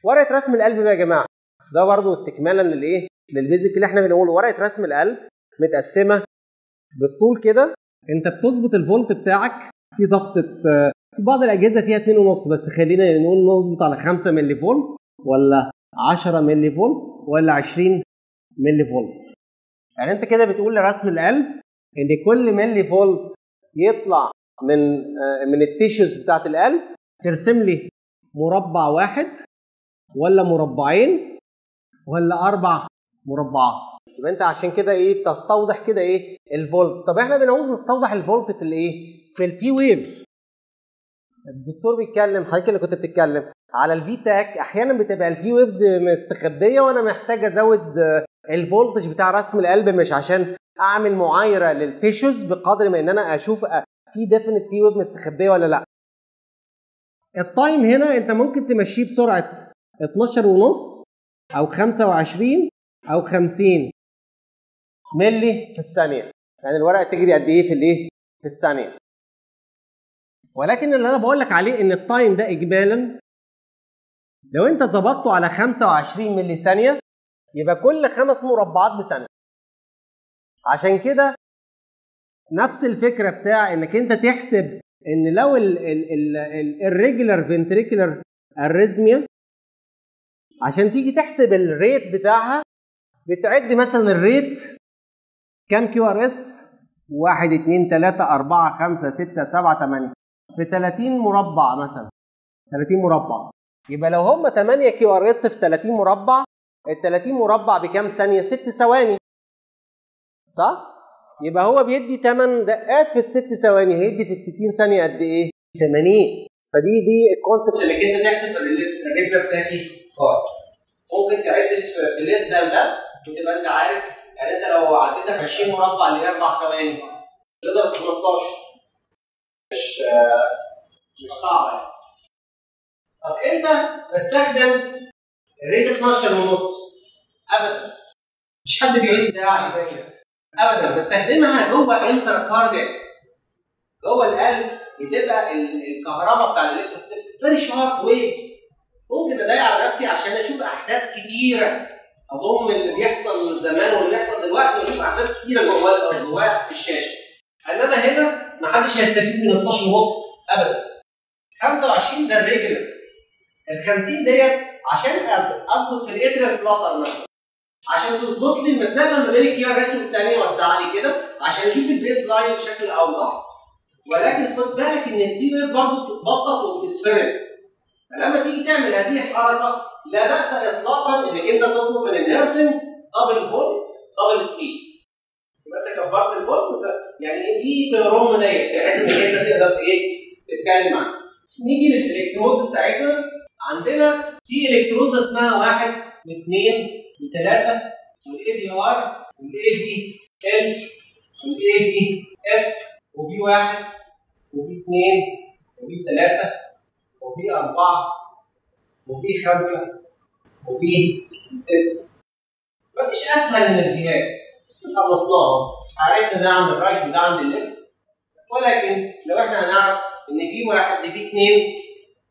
ورقه رسم القلب بقى يا جماعه ده برضه استكمالا للايه للبيزك اللي احنا بنقوله ورقه رسم القلب متقسمه بالطول كده انت بتظبط الفولت بتاعك في ظبطه في بعض الاجهزه فيها 2.5 بس خلينا نقول نظبط على 5 ملي فولت ولا 10 ملي فولت ولا 20 ملي فولت يعني انت كده بتقول لرسم القلب ان كل ملي فولت يطلع من من التيشوز بتاعت القلب ترسم لي مربع واحد ولا مربعين ولا اربع مربعات يبقى انت عشان كده ايه بتستوضح كده ايه الفولت طب احنا بنعوز نستوضح الفولت في الايه في البي ويف الدكتور بيتكلم حضرتك اللي كنت بتتكلم على الفي تاك احيانا بتبقى الفي ويفز مستخبيه وانا محتاج ازود الفولتج بتاع رسم القلب مش عشان اعمل معايره للتيشوز بقدر ما ان انا اشوف في ديفينيت بي ويف مستخبيه ولا لا التايم هنا انت ممكن تمشيه بسرعه 12 ونص او 25 او 50 ملي في الثانيه يعني الورقه تجري قد ايه في الايه في الثانيه ولكن اللي انا بقول لك عليه ان التايم ده اجمالا لو انت ظبطته على 25 ملي ثانيه يبقى كل خمس مربعات بثانيه عشان كده نفس الفكره بتاع انك انت تحسب ان لو الريجولار فنتريكولار اريزميا عشان تيجي تحسب الريت بتاعها بتعد مثلا الريت كام كيو ار اس 1 2 3 4 5 6 7 8 في 30 مربع مثلا 30 مربع يبقى لو هم 8 كيو ار اس في 30 مربع ال 30 مربع بكام ثانيه 6 ثواني صح يبقى هو بيدي 8 دقات في الست ثواني هيدي في 60 ثانيه قد ايه 80 فدي دي الكونسبت انك انت تحسب الريجلر بتاعتي ممكن تعد في ليس ده ده وتبقى انت عارف يعني انت لو عديتها في 20 مربع اللي هي اربع ثواني تقدر في 15 مش مش صعبه يعني طب امتى بستخدم الريت 12 ونص ابدا مش حد بيعيش ده يعني بس ابدا بستخدمها جوه انتر كاردياك جوه القلب بتبقى الكهرباء بتاع الالكتروسيت فيري شارب ويفز ممكن اضايق على نفسي عشان اشوف احداث كتيره اضم اللي بيحصل زمان واللي بيحصل دلوقتي واشوف احداث كتيره جوه جوه في الشاشه انما هنا ما حدش هيستفيد من 12 ونص ابدا 25 ده الريجولر ال 50 ديت عشان اظبط في الاتريال فلاتر مثلا عشان تظبط لي المسافه ما بين الكي ار اس والثانيه وسع لي كده عشان اشوف البيز لاين بشكل اوضح ولكن خد بالك ان الدي ويف برضه بتتبطط وبتتفرد فلما تيجي تعمل هذه الحركه لا باس اطلاقا انك انت تطلب من النيرسنج دبل فولت دبل سبيد يبقى انت كبرت الفولت يعني دي ترم ديت بحيث انك انت تقدر ايه تتكلم عنها نيجي للالكترودز بتاعتنا عندنا في الكترودز اسمها واحد واثنين وثلاثه والاي بي ار والاي بي ال والاي بي اف وفي واحد وفي اثنين وفي ثلاثه وفي أربعة وفي خمسة وفي ستة مفيش أسهل من الجهاد خلصناهم عرفنا ده عند الرايت وده عند الليفت ولكن لو احنا هنعرف ان في واحد في اثنين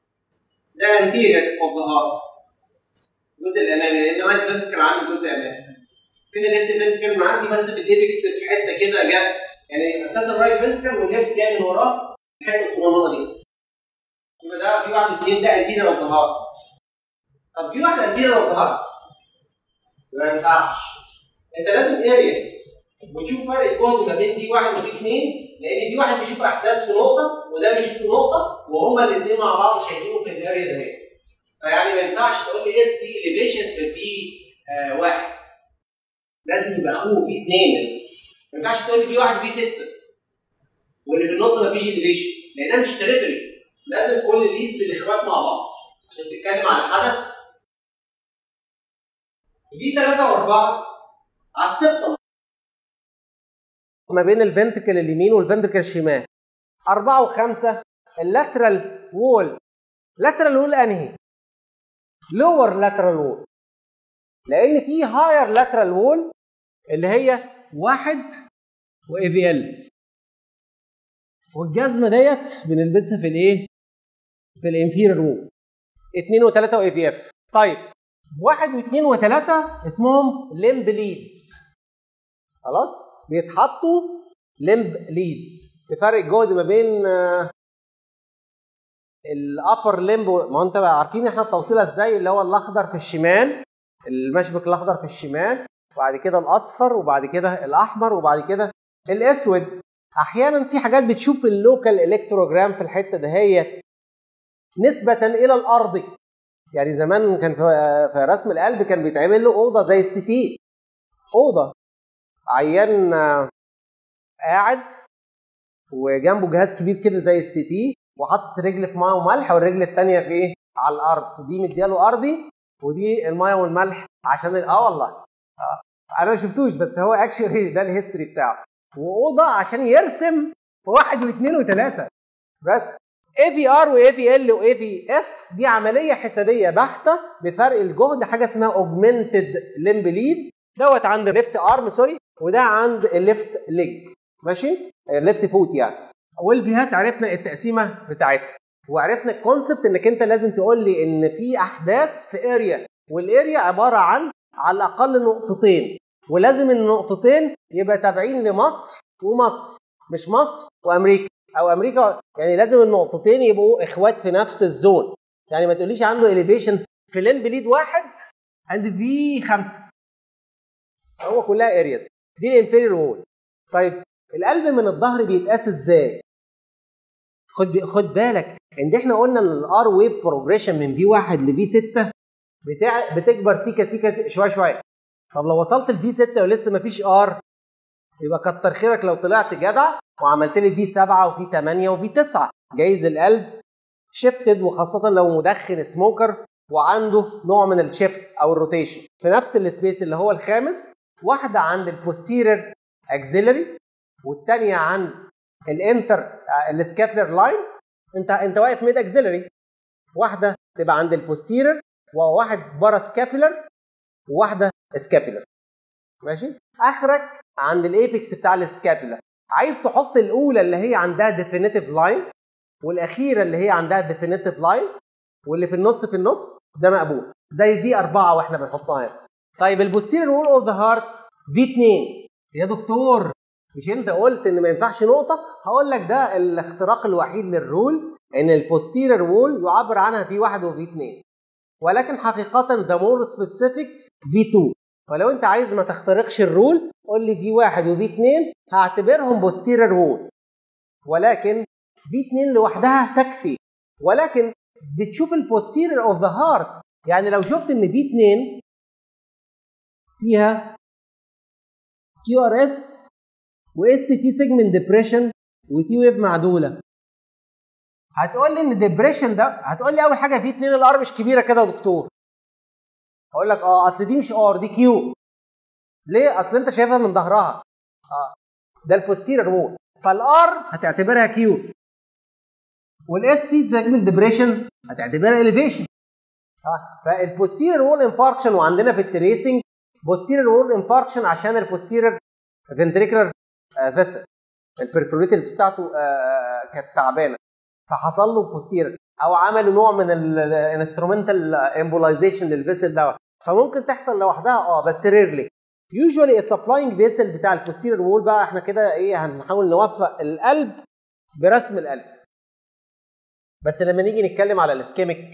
ده انتيرير اوف ذا هارت الجزء الامامي لان الرايت فنتركل عندي جزء امامي فين الليفت فنتركل عندي بس في الايبكس في حته كده جاب يعني اساسا الرايت فنتركل والليفت جاي من وراه الحته الصغننه دي يبقى ده في واحد اثنين ده انتينا اوف ذا هارت طب في واحد انتينا اوف ذا هارت يبقى ما ينفعش انت لازم اريا وتشوف فرق الجهد ما بين دي واحد ودي اثنين لان دي واحد بيشوف احداث في نقطه وده بيشوف في نقطه وهما الاثنين مع بعض شايفينه في الاريا ده فيعني ما ينفعش تقول لي اس دي اليفيشن في بي آه واحد لازم يبقى اخوه في اثنين ما ينفعش تقول لي في واحد في سته واللي في النص ما فيش اليفيشن لانها مش تريتوري لازم كل الليدز الاخوات مع بعض عشان تتكلم عن الحدث دي ثلاثة وأربعة على السبتم ما بين الفنتكل اليمين والفنتكل الشمال أربعة وخمسة اللاترال وول لاترال وول أنهي؟ لور لاترال وول لأن في هاير لاترال وول اللي هي واحد واي في ال والجزمة ديت بنلبسها في الايه؟ في الانفيرير وول 2 و3 واي في اف طيب واحد واثنين وثلاثة اسمهم ليمب ليدز خلاص بيتحطوا ليمب ليدز بفرق جهد ما بين الابر ليمب ما انت بقى عارفين احنا التوصيله ازاي اللي هو الاخضر في الشمال المشبك الاخضر في الشمال وبعد كده الاصفر وبعد كده الاحمر وبعد كده الاسود احيانا في حاجات بتشوف اللوكال الكتروجرام في الحته دهيت نسبه الى الارض يعني زمان كان في رسم القلب كان بيتعمل له اوضه زي السي تي اوضه عيان قاعد وجنبه جهاز كبير كده زي السي تي وحط رجل في ميه وملح والرجل الثانيه في ايه؟ على الارض دي مدياله ارضي ودي الميه والملح عشان اه والله آه. انا ما شفتوش بس هو اكشلي ده الهيستوري بتاعه واوضه عشان يرسم واحد واثنين وثلاثه بس اي في ار واي في ال واي في اف دي عمليه حسابيه بحته بفرق الجهد حاجه اسمها اوجمنتد ليمب ليد دوت عند الليفت ارم سوري وده عند الليفت ليج ماشي الليفت فوت يعني والفيهات عرفنا التقسيمه بتاعتها وعرفنا الكونسبت انك انت لازم تقول لي ان في احداث في اريا والاريا عباره عن على الاقل نقطتين ولازم النقطتين يبقى تابعين لمصر ومصر مش مصر وامريكا او امريكا يعني لازم النقطتين يبقوا اخوات في نفس الزون يعني ما تقوليش عنده اليفيشن في لين بليد واحد عند في خمسه هو كلها ارياز دي الانفيريور وول طيب القلب من الظهر بيتقاس ازاي؟ خد خد بالك ان احنا قلنا ان الار ويب بروجريشن من في 1 لفي 6 بتاع بتكبر سيكا سيكا, سيكا شويه شويه طب لو وصلت لفي 6 ولسه ما فيش ار يبقى كتر خيرك لو طلعت جدع وعملت لي في 7 وفي 8 وفي 9 جايز القلب شيفتد وخاصه لو مدخن سموكر وعنده نوع من الشيفت او الروتيشن في نفس السبيس اللي هو الخامس واحده عند البوستيرير اكسيلري والثانيه عند الانثر السكابلر لاين انت انت واقف ميد اكسيلري واحده تبقى عند البوستيرير وواحد برا سكابلر وواحده سكابلر ماشي اخرك عند الايبكس بتاع السكابلر عايز تحط الاولى اللي هي عندها ديفينيتيف لاين والاخيره اللي هي عندها ديفينيتيف لاين واللي في النص في النص ده مقبول زي دي أربعة واحنا بنحطها هنا طيب البوستيرير وول اوف ذا هارت في 2 يا دكتور مش انت قلت ان ما ينفعش نقطه هقول لك ده الاختراق الوحيد للرول ان البوستيرير وول يعبر عنها في واحد وفي اثنين ولكن حقيقه ده مور سبيسيفيك في 2 ولو انت عايز ما تخترقش الرول قول لي في واحد وفي اثنين هعتبرهم بوستيرير وول ولكن في اثنين لوحدها تكفي ولكن بتشوف البوستيرير اوف ذا هارت يعني لو شفت ان في اثنين فيها كيو ار اس واس تي سيجمنت ديبريشن وتي ويف معدوله هتقول لي ان الديبريشن ده هتقول لي اول حاجه في اتنين الار مش كبيره كده يا دكتور هقول لك اه اصل دي مش ار دي كيو ليه اصل انت شايفها من ظهرها اه ده البوستيرير وول فالار هتعتبرها كيو والاس تي سيجمنت ديبريشن هتعتبرها اليفيشن اه فالبوستيرير وول انفاركشن وعندنا في التريسنج بوستيرير وول انفاركشن عشان البوستيرير فنتريكولار فيسل البرفوريترز بتاعته كانت تعبانه فحصل له بوستيرير او عملوا نوع من الانسترومنتال امبولايزيشن للفيسل دوت فممكن تحصل لوحدها اه بس ريرلي يوجوالي السبلاينج فيسل بتاع البوستيرير وول بقى احنا كده ايه هنحاول نوفق القلب برسم القلب بس لما نيجي نتكلم على الاسكيميك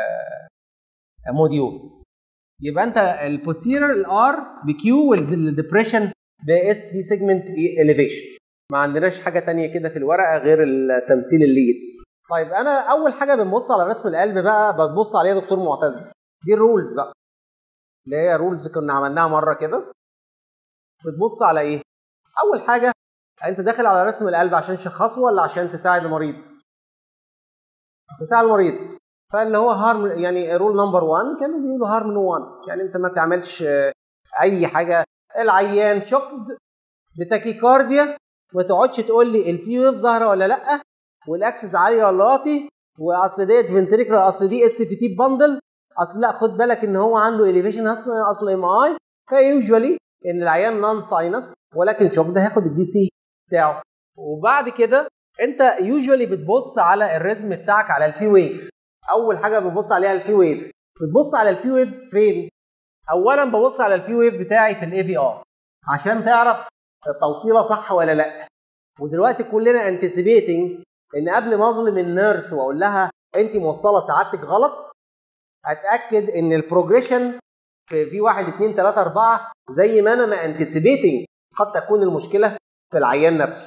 موديول يبقى انت البوستيرير الار بكيو والديبريشن باس دي سيجمنت اليفيشن ما عندناش حاجه تانية كده في الورقه غير التمثيل الليدز طيب انا اول حاجه بنبص على رسم القلب بقى بتبص عليها دكتور معتز دي الرولز بقى اللي هي رولز كنا عملناها مره كده بتبص على ايه اول حاجه انت داخل على رسم القلب عشان تشخصه ولا عشان تساعد المريض تساعد المريض فاللي هو هارم يعني رول نمبر 1 كانوا بيقولوا هارم نو 1 يعني انت ما تعملش اي حاجه العيان شقد بتاكيكارديا ما تقعدش تقول لي البي ويف ظاهره ولا لا والاكسس عاليه ولا واطي واصل ديت فنتريكولار اصل دي اس في تي باندل اصل لا خد بالك ان هو عنده اليفيشن اصل ام اي فيوجوالي ان العيان نون ساينس ولكن شوك ده هياخد الدي سي بتاعه وبعد كده انت يوجوالي بتبص على الريزم بتاعك على البي ويف اول حاجه بتبص عليها البي ويف بتبص على البي ويف فين اولا ببص على البي ويف بتاعي في الاي في ار عشان تعرف التوصيله صح ولا لا ودلوقتي كلنا انتسيبيتنج ان قبل ما اظلم النيرس واقول لها انت موصله سعادتك غلط اتاكد ان البروجريشن في في 1 2 3 4 زي ما انا ما انتسيبيتنج قد تكون المشكله في العيان نفسه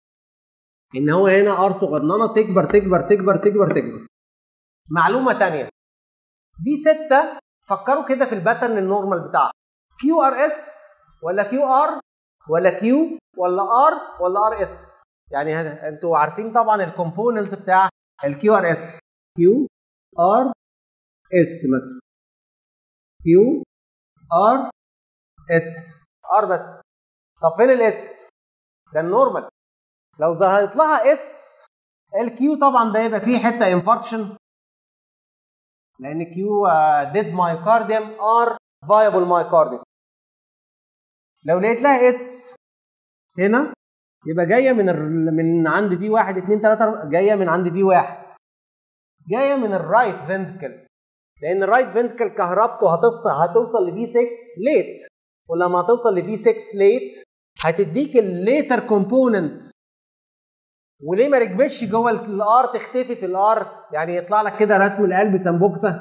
ان هو هنا ار صغننه تكبر تكبر تكبر تكبر تكبر معلومه ثانيه في 6 فكروا كده في الباترن النورمال بتاعها كيو ار اس ولا كيو ار ولا كيو ولا ار ولا ار اس يعني هذا انتوا عارفين طبعا الكومبوننتس بتاع الكيو ار اس كيو ار اس مثلا كيو ار اس ار بس طب فين الاس ده النورمال لو ظهرت لها اس الكيو طبعا ده يبقى فيه حته انفاركشن لان كيو ديد مايوكارديوم ار فايبل مايوكارديوم لو لقيت لها اس هنا يبقى جايه من ال... من عند في واحد اتنين تلاته جايه من عند في واحد جايه من الرايت فنتكل لان الرايت فنتكل كهربته هتصل هتوصل لفي 6 ليت ولما هتوصل لفي 6 ليت هتديك الليتر كومبوننت وليه ما ركبتش جوه الار تختفي في الار يعني يطلع لك كده رسم القلب سمبوكسه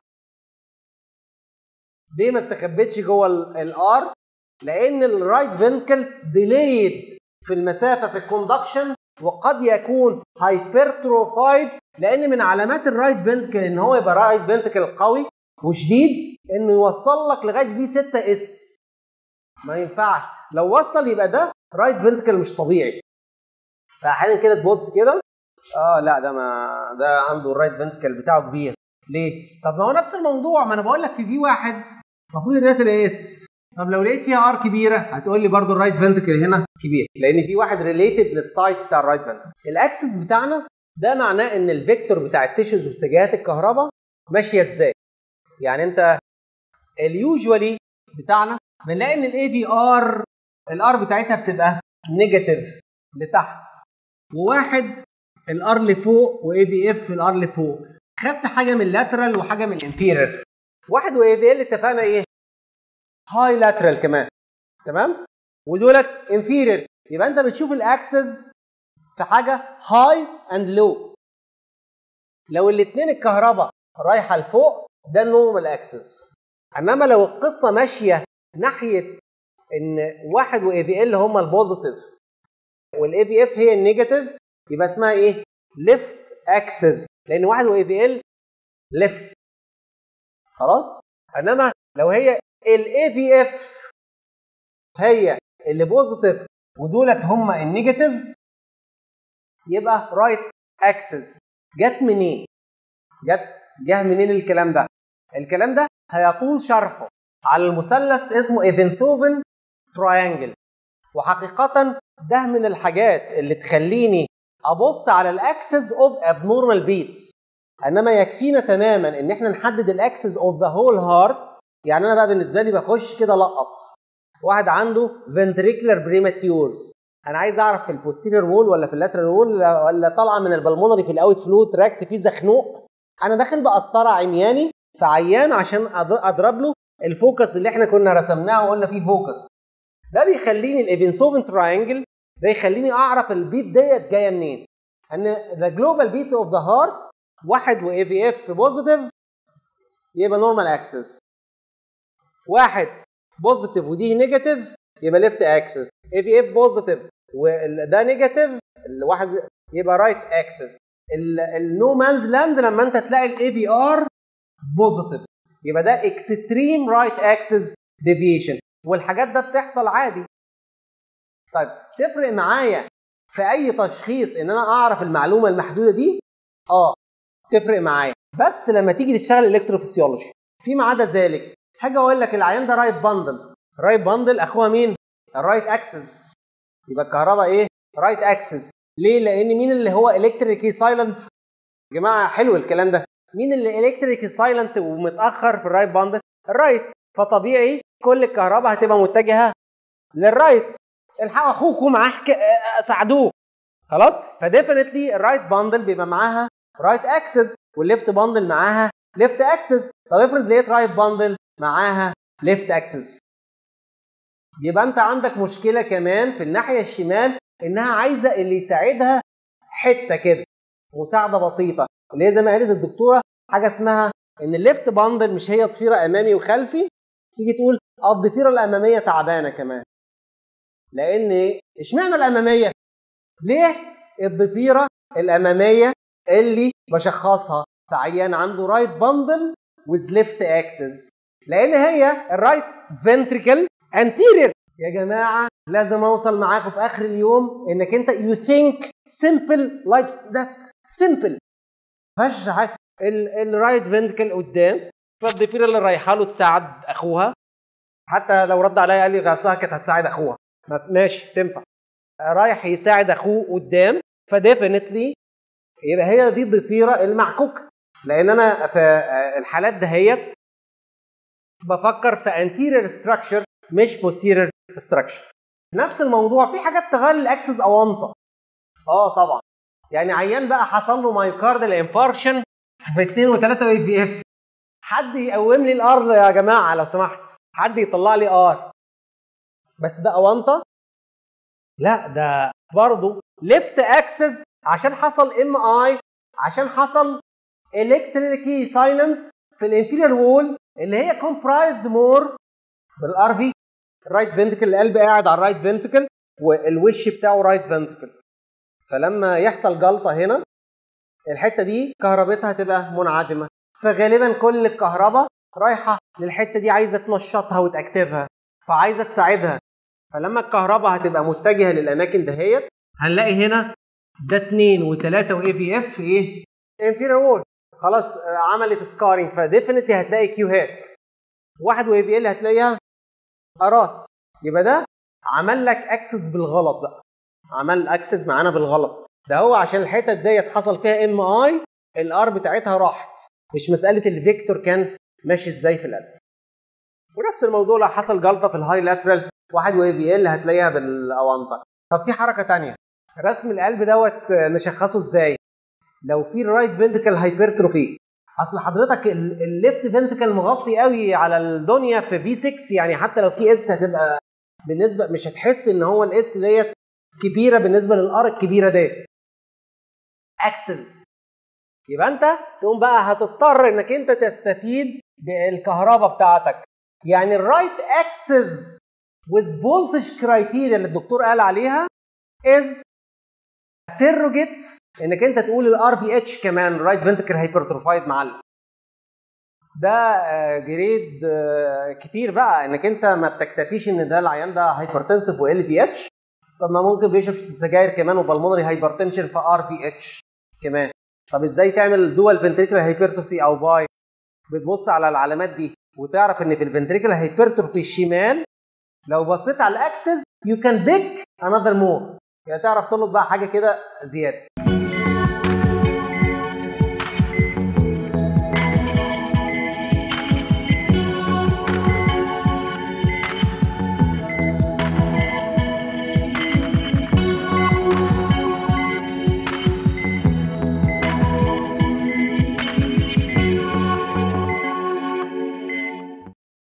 ليه ما استخبتش جوه الار لان الرايت فنتكل ديليد في المسافه في الكوندكشن وقد يكون هايبرتروفايد لان من علامات الرايت فنتكل ان هو يبقى رايت فنتكل قوي وشديد انه يوصل لك لغايه بي 6 اس ما ينفعش لو وصل يبقى ده رايت فنتكل مش طبيعي فاحيانا كده تبص كده اه لا ده ما ده عنده الرايت فنتكل بتاعه كبير ليه؟ طب ما هو نفس الموضوع ما انا بقول لك في في واحد المفروض ان هي تبقى اس طب لو لقيت فيها ار كبيره هتقول لي برضو الرايت فنتكل هنا كبير لان في واحد ريليتد للسايت بتاع الرايت فنتكل الاكسس بتاعنا ده معناه ان الفيكتور بتاع التيشوز واتجاهات الكهرباء ماشيه ازاي يعني انت اليوجوالي بتاعنا بنلاقي ان الاي في ار الار بتاعتها بتبقى نيجاتيف لتحت وواحد الار لفوق واي في اف الار لفوق خدت حاجه من اللاترال وحاجه من الانفيرير واحد واي في ال اتفقنا ايه هاي لاترال كمان تمام ودولت انفيرير يبقى انت بتشوف الاكسس في حاجه هاي اند لو لو الاثنين الكهرباء رايحه لفوق ده النورمال اكسس انما لو القصه ماشيه ناحيه ان واحد واي في ال هم البوزيتيف والاي في اف هي النيجاتيف يبقى اسمها ايه؟ ليفت اكسس لان واحد واي في ال ليفت خلاص؟ انما لو هي الاي في اف هي اللي بوزيتيف ودولت هم النيجاتيف يبقى رايت right اكسس جت منين؟ جت جه منين الكلام ده؟ الكلام ده هيطول شرحه على المثلث اسمه ايفنتوفن تراينجل وحقيقة ده من الحاجات اللي تخليني ابص على الاكسس اوف ابنورمال بيتس انما يكفينا تماما ان احنا نحدد الاكسس اوف ذا هول هارت يعني انا بقى بالنسبه لي بخش كده لقط واحد عنده ventricular بريماتيورز انا عايز اعرف في البوستيريور وول ولا في اللاترال وول ولا طالعه من البلمونري في الاوت فلو تراكت فيه زخنوق انا داخل بقسطره عمياني في عيان عشان اضرب له الفوكس اللي احنا كنا رسمناه وقلنا فيه فوكس ده بيخليني الايفنسوفن تراينجل ده يخليني اعرف البيت ديت جايه منين ان ذا جلوبال بيت اوف ذا هارت واحد واي في اف بوزيتيف يبقى نورمال اكسس واحد بوزيتيف ودي نيجاتيف يبقى ليفت اكسس اي في اف بوزيتيف وده نيجاتيف الواحد يبقى رايت اكسس النو مانز لاند لما انت تلاقي الاي في ار بوزيتيف يبقى ده اكستريم رايت اكسس ديفيشن والحاجات ده بتحصل عادي طيب تفرق معايا في اي تشخيص ان انا اعرف المعلومه المحدوده دي اه تفرق معايا بس لما تيجي تشتغل الكتروفيسيولوجي فيما عدا ذلك حاجه اقول لك العيان ده رايت باندل رايت باندل اخوها مين الرايت اكسس يبقى الكهرباء ايه رايت اكسس ليه لان مين اللي هو الكتريكي سايلنت يا جماعه حلو الكلام ده مين اللي الكتريكي سايلنت ومتاخر في الرايت باندل الرايت فطبيعي كل الكهرباء هتبقى متجهه للرايت الحقوا اخوكم معاه ساعدوه خلاص فديفنتلي الرايت باندل بيبقى معاها رايت اكسس والليفت باندل معاها ليفت اكسس طب افرض لقيت رايت باندل معاها ليفت اكسس يبقى انت عندك مشكله كمان في الناحيه الشمال انها عايزه اللي يساعدها حته كده مساعده بسيطه اللي هي زي ما قالت الدكتوره حاجه اسمها ان الليفت باندل مش هي ضفيره امامي وخلفي تيجي تقول اه الضفيره الاماميه تعبانه كمان لان اشمعنى الاماميه ليه الضفيره الاماميه اللي بشخصها في عيان عنده رايت باندل with left axis لان هي الرايت فنتريكل anterior يا جماعه لازم اوصل معاكم في اخر اليوم انك انت you think simple like that simple فش حاجه الرايت فنتريكل قدام فالضفيره اللي رايحه له تساعد اخوها حتى لو رد عليا قال لي غرسها كانت هتساعد اخوها بس ماشي تنفع رايح يساعد اخوه قدام فديفنتلي يبقى هي دي الضفيره المعكوكه لان انا في الحالات دهيت بفكر في anterior structure مش posterior structure نفس الموضوع في حاجات تغير الاكسس اونطه اه طبعا يعني عيان بقى حصل له مايوكاردال انفاركشن في 2 و3 اي في اف حد يقوم لي الار يا جماعه لو سمحت حد يطلع لي ار بس ده اونطه لا ده برضه ليفت اكسس عشان حصل ام اي عشان حصل الكتريكي سايلنس في الانفيرير وول اللي هي كومبرايزد مور بالار في الرايت فنتكل القلب قاعد على الرايت فنتكل والوش بتاعه رايت فنتكل فلما يحصل جلطه هنا الحته دي كهربتها تبقى منعدمه فغالبا كل الكهرباء رايحه للحته دي عايزه تنشطها وتاكتفها فعايزه تساعدها فلما الكهرباء هتبقى متجهه للاماكن دهيت هنلاقي هنا ده 2 و3 واي في اف ايه؟ انفيرير وول خلاص عملت سكارينج فديفنتلي هتلاقي كيو هات واحد واي في ال هتلاقيها ارات يبقى ده عمل لك اكسس بالغلط بقى عمل اكسس معانا بالغلط ده هو عشان الحتت ديت حصل فيها ام اي الار بتاعتها راحت مش مساله الفيكتور كان ماشي ازاي في القلب ونفس الموضوع لو حصل جلطه في الهاي لاترال واحد واي في ال هتلاقيها بالاونطه طب في حركه تانية رسم القلب دوت نشخصه ازاي لو في الرايت فنتريكل هايبرتروفي اصل حضرتك الليفت فنتريكل مغطي قوي على الدنيا في في 6 يعني حتى لو في اس هتبقى بالنسبه مش هتحس ان هو الاس ديت كبيره بالنسبه للار الكبيره ديت اكسس يبقى انت تقوم بقى هتضطر انك انت تستفيد بالكهرباء بتاعتك يعني الرايت اكسس with voltage criteria اللي الدكتور قال عليها is surrogate انك انت تقول الار في اتش كمان رايت فنتركل هايبرتروفايد معلم ده جريد كتير بقى انك انت ما بتكتفيش ان ده العيان ده هايبرتنسف وال في اتش طب ما ممكن بيشرب سجاير كمان وبالمونري هايبرتنشن في ار في اتش كمان طب ازاي تعمل دول فنتريكل هايبرتروفي او باي بتبص على العلامات دي وتعرف ان في الفنتريكل هايبرتروفي الشمال لو بصيت على الاكسس يو كان بيك انذر مور يعني تعرف تلقط بقى حاجه كده زياده